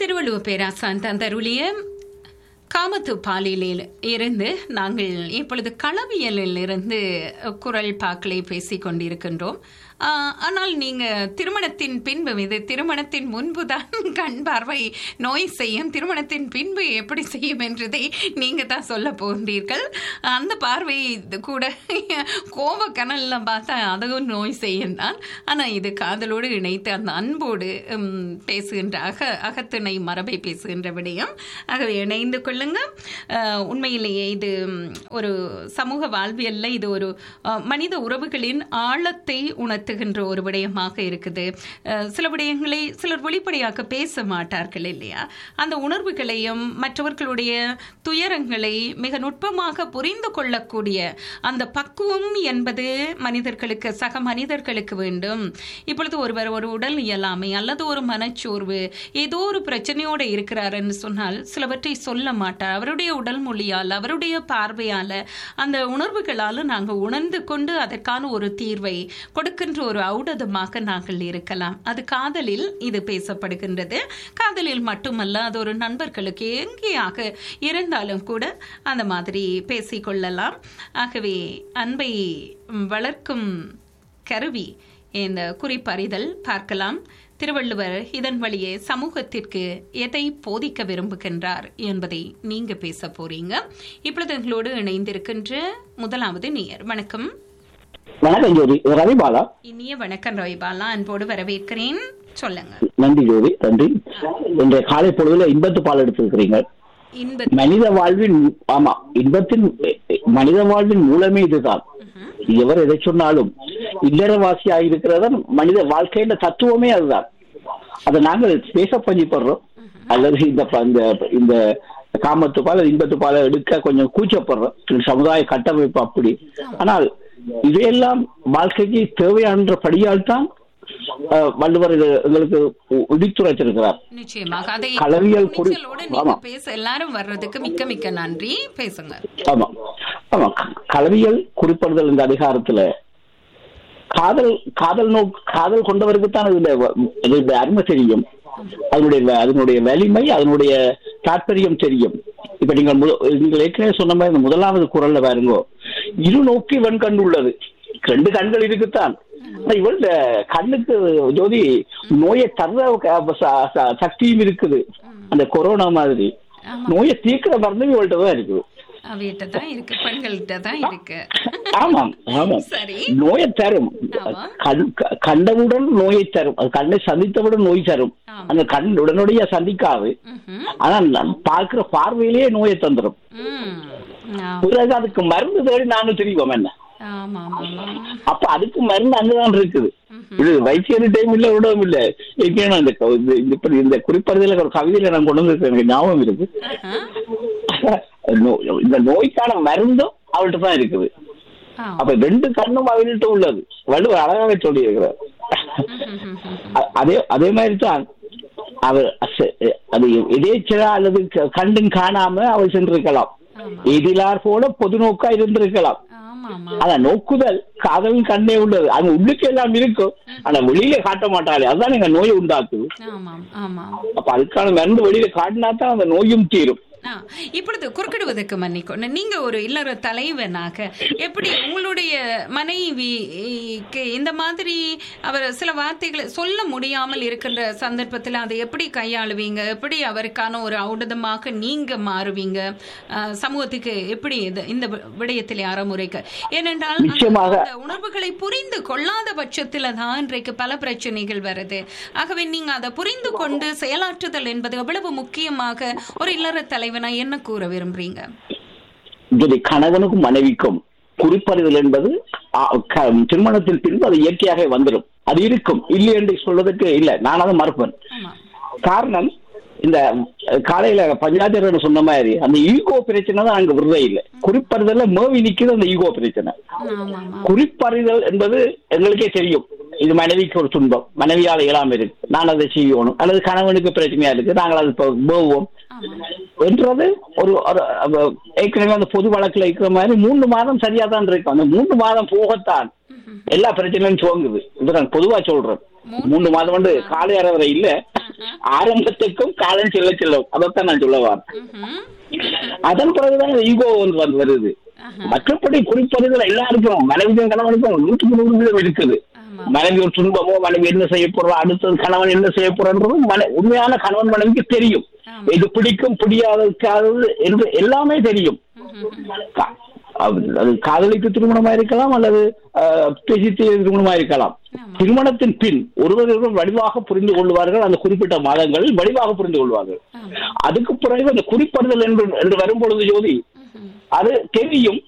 திருவள்ளுவர் பேராசான் தந்தருளிய காமத்து பாலியலில் இருந்து நாங்கள் இப்பொழுது களவியலில் இருந்து குரல் பாக்களை பேசிக் கொண்டிருக்கின்றோம் ஆஹ், ஆனால் நீங்க திருமணத்தின் பின்பு இது திருமணத்தின் முன்பு தான் கண் பார்வை நோய் செய்யும் திருமணத்தின் பின்பு எப்படி செய்யும் என்றதை நீங்க தான் சொல்ல போகிறீர்கள் அந்த பார்வை இது கூட கோப கனல்ல பார்த்தா அதுவும் நோய் செய்யும் தான் ஆனா இது காதலோடு இணைத்து அந்த அன்போடு உம், பேசுகின்ற அக அகத்திணை மரபை பேசுகின்ற விடயம் ஆகவே இணைந்து கொள்ளுங்க அஹ், உண்மையிலேயே இது உம், ஒரு சமூக வாழ்வியல்ல இது ஒரு அஹ், மனித உறவுகளின் ஆழத்தை உணர்த்துகின்ற ஒரு விடயமாக இருக்குது அஹ், சில விடயங்களை சிலர் வெளிப்படையாக பேச மாட்டார்கள் இல்லையா அந்த உணர்வுகளையும் மற்றவர்களுடைய துயரங்களை மிக நுட்பமாக புரிந்து கொள்ளக்கூடிய அந்த பக்குவம் என்பது மனிதர்களுக்கு சக மனிதர்களுக்கு வேண்டும் இப்பொழுது ஒருவர் ஒரு உடல் இயலாமை அல்லது ஒரு மனச்சோர்வு ஏதோ ஒரு பிரச்சனையோடு இருக்கிறாருன்னு சொன்னால் சிலவற்றை சொல்ல மாட்டார் அவருடைய உடல் மொழியால் அவருடைய பார்வையால அந்த உணர்வுகளால் நாங்கள் உணர்ந்து கொண்டு அதற்கான ஒரு தீர்வை கொடுக்கின்ற ஒரு ஔடதமாக நாங்கள் இருக்கலாம் அது காதலில் இது பேசப்படுகின்றது காதலில் மட்டுமல்ல அது ஒரு நண்பர்களுக்கு எங்கேயாக இருந்தாலும் கூட அந்த மாதிரி பேசிக்கொள்ளலாம் ஆகவே அன்பை வளர்க்கும் கருவி இந்த குறிப்பறிதல் பார்க்கலாம் திருவள்ளுவர் இதன் வழியே சமூகத்திற்கு எதை போதிக்க விரும்புகின்றார் என்பதை நீங்க பேச போறீங்க இப்பொழுது எங்களோடு இணைந்திருக்கின்ற முதலாவது நேயர் வணக்கம் வணக்கம் ஜோதி ரவிபாலா இனிய வணக்கம் ரவிபாலா அன்போடு வரவேற்கிறேன் சொல்லுங்க நன்றி ஜோதி நன்றி இன்றைய காலை பொழுதுல இன்பத்து பால் எடுத்திருக்கிறீங்க இன்ப மனித வாழ்வின் ஆமா இன்பத்தின் மனித வாழ்வின் மூலமே இதுதான் எவர் எதை சொன்னாலும் இல்லறவாசியாக இருக்கிறதா மனித வாழ்க்கையின் தத்துவமே அதுதான் அதை நாங்கள் பேச பஞ்சிப்படுறோம் அல்லது இந்த ப- இந்த இந்த காமத்து பால் இன்பத்து பாலை எடுக்க கொஞ்சம் கூச்சப்படுறோம் இந்த சமுதாய கட்டமைப்பு அப்படி ஆனால் இவையெல்லாம் வாழ்க்கைக்கு தேவையான படியால் தான் அஹ், வள்ளுவர் இது எங்களுக்கு உ- இடித்துரைத்திருக்கிறார் நிச்சயமாக அதை களவியல் குறி- துணிச்சலோட நீங்க ஆமா. பேச எல்லாரும் வர்றதுக்கு மிக்க மிக்க நன்றி பேசுங்க ஆமா ஆமா க- களவியல் குறிப்பிடுதல் இந்த அதிகாரத்துல காதல் காதல் நோக்கு காதல் கொண்டவருக்கு தான் இதுல வ- இதோட அருமை தெரியும் அதனுடைய வ- அதனுடைய வலிமை அதனுடைய தாற்பயம் தெரியும் இப்ப நீங்க முத- நீங்கள் ஏற்கனவே சொன்ன மாதிரி இந்த முதலாவது குரல்ல பாருங்க இரு நோக்கி வெண் கண் உள்ளது ரெண்டு கண்கள் இருக்குத்தான் ஆனா இவள் இந்த கண்ணுக்கு ஜோதி நோயை தர்ற க- ச- ச- சக்தியும் இருக்குது அந்த கொரோனா மாதிரி ஆமா நோயை தீர்க்கிற மருந்தும் இவள்கிட்ட தான் இருக்குது அவையிட்ட தான் இருக்கு பெண்கள்கிட்ட தான் இருக்கு ஆமாம் ஆமாம் சரி நோயை தரும் ஆமா. கண் க- கண்டவுடன் நோயை தரும் அது கண்ணை சந்தித்தவுடன் நோய் தரும் ஆமா. அந்த கண் உடனடியா சந்திக்காது ம்ஹும். ஆனா நான் பார்க்கிற பார்வையிலேயே நோயை தந்துரும் ம். ஆ- பிறகு அதுக்கு மருந்து தேடி நாங்கள் தெரிவோம் என்ன ஆமா ஆமா ஆமா அப்ப அதுக்கு மருந்து அங்கதான் இருக்குது ம்ஹும். இது வைத்தியர் டைம் இல்ல விடவும் இல்ல ஏற்கனவே இந்த க- இந்த- இந்த இப்படி இந்த குறிப்பறிதல ஒரு கவிதையில நான் கொண்டு வந்து எனக்கு ஞாபகம் இருக்கு ஆஹா. நோ- இந்த நோய்க்கான மருந்தும் அவள்கிட்ட தான் இருக்குது ஆ. அப்ப ரெண்டு கண்ணும் அவள்கிட்ட உள்ளது வள்ளுவர் அழகாவே சொல்லி இருக்கிறார் ம்ஹும். அ- அதே அதே மாதிரி தான் அவர் அச- அது எதேச்சரா அல்லது க- கண்டும் காணாம அவள் சென்றிருக்கலாம் ஆமா எதிலார் போல பொது நோக்கா இருந்திருக்கலாம் ஆமா ஆமா ஆனா நோக்குதல் காதலும் கண்ணே உள்ளது அது உள்ளுக்கு எல்லாம் இருக்கும் ஆனா வெளியில காட்ட மாட்டாளே அதுதான் எங்க நோயை உண்டாக்குது ஆமாம் ஆமாம் அப்ப அதுக்கான மருந்து வெளியில காட்டினா தான் அந்த நோயும் தீரும் ஆ, இப்பொழுது குறுக்கிடுவதற்கு மன்னிக்கணும் நீங்க ஒரு இல்லற தலைவனாக எப்படி உங்களுடைய மனைவிக்கு இந்த மாதிரி அவர் சில வார்த்தைகளை சொல்ல முடியாமல் இருக்கின்ற சந்தர்ப்பத்தில் அதை எப்படி கையாளுவீங்க எப்படி அவருக்கான ஒரு ஔடதமாக நீங்க மாறுவீங்க ஆ, சமூகத்துக்கு எப்படி இது இந்த வி- விடயத்தில் அறமுறைக்க ஏனென்றால் அந்த- நிச்சயமாக. அந்த உணர்வுகளை புரிந்து கொள்ளாத பட்சத்துல தான் இன்றைக்கு பல பிரச்சனைகள் வருது ஆகவே நீங்க அதை புரிந்து கொண்டு செயலாற்றுதல் என்பது எவ்வளவு முக்கியமாக ஒரு இல்லற தலைவனா என்ன கூற விரும்புறீங்க இது கணவனுக்கும் மனைவிக்கும் குறிப்பறிதல் என்பது ஆ, க- திருமணத்தில் பின்பு அது இயற்கையாக வந்துடும் அது இருக்கும் இல்லை என்று சொல்வதற்கு இல்லை நான் அதை மறுப்பேன் ஆமா காரணம் இந்த அஹ், காலையில பஞ்சாயத்து சொன்ன மாதிரி அந்த ஈகோ பிரச்சனை தான் அங்க விடுறே இல்லை குறிப்பறிதல்ல மேவி நிக்குது அந்த ஈகோ பிரச்சனை ஆமா ஆமா குறிப்பறிதல் என்பது எங்களுக்கே தெரியும் இது மனைவிக்கு ஒரு துன்பம் மனைவியால இயலாம இருக்கு நான் அதை செய்யணும் அல்லது கணவனுக்கு பிரச்சனையா இருக்கு நாங்கள் அது இப்போ மேவுவோம் ஆமா என்றது ஒரு ஒரு அவ- ஏற்கனவே அந்த பொது வழக்குல இருக்கிற மாதிரி மூன்று மாதம் சரியா தான் இருக்கும் அந்த மூன்று மாதம் போகத்தான் எல்லா பிரச்சனையும் துவங்குது இது நான் பொதுவா சொல்றேன் மூன்று மாதம் வந்து காலை அரை வரை இல்ல ஆரம்பத்துக்கும் காலம் செல்ல செல்லும் அதைத்தான் நான் சொல்ல வரேன் ம்ஹும். அதன் பிறகுதான் ஈகோ வந்து வந்து வருது ஆஹா. மற்றபடி குறிப்பதுகள் எல்லாருக்கும் மனைவிக்கும் கணவனுக்கும் நூற்றுக்கு நூறு வீதம் இருக்குது ஆமா. மனைவி ஒரு துன்பமோ மனைவி என்ன செய்ய போறா அடுத்தது கணவன் என்ன செய்ய போறன்றதும் மனை- உண்மையான கணவன் மனைவிக்கு தெரியும் ஆமா. இது பிடிக்கும் பிடியாதது என்று எல்லாமே தெரியும் ம்ஹும். கா- அது அது காதலித்து திருமணமா இருக்கலாம் அல்லது அஹ், பேசித்து திருமணமா இருக்கலாம் ஆமா. திருமணத்தின் பின் ஒருவர் ஒருவர் வடிவாக புரிந்து கொள்வார்கள் அந்த குறிப்பிட்ட மாதங்களில் வடிவாக புரிந்து கொள்வார்கள் ஆமா. அதுக்கு பிறகு அந்த குறிப்படுதல் என்று என்று வரும்பொழுது ஜோதி ம்ஹும். அது தெரியும்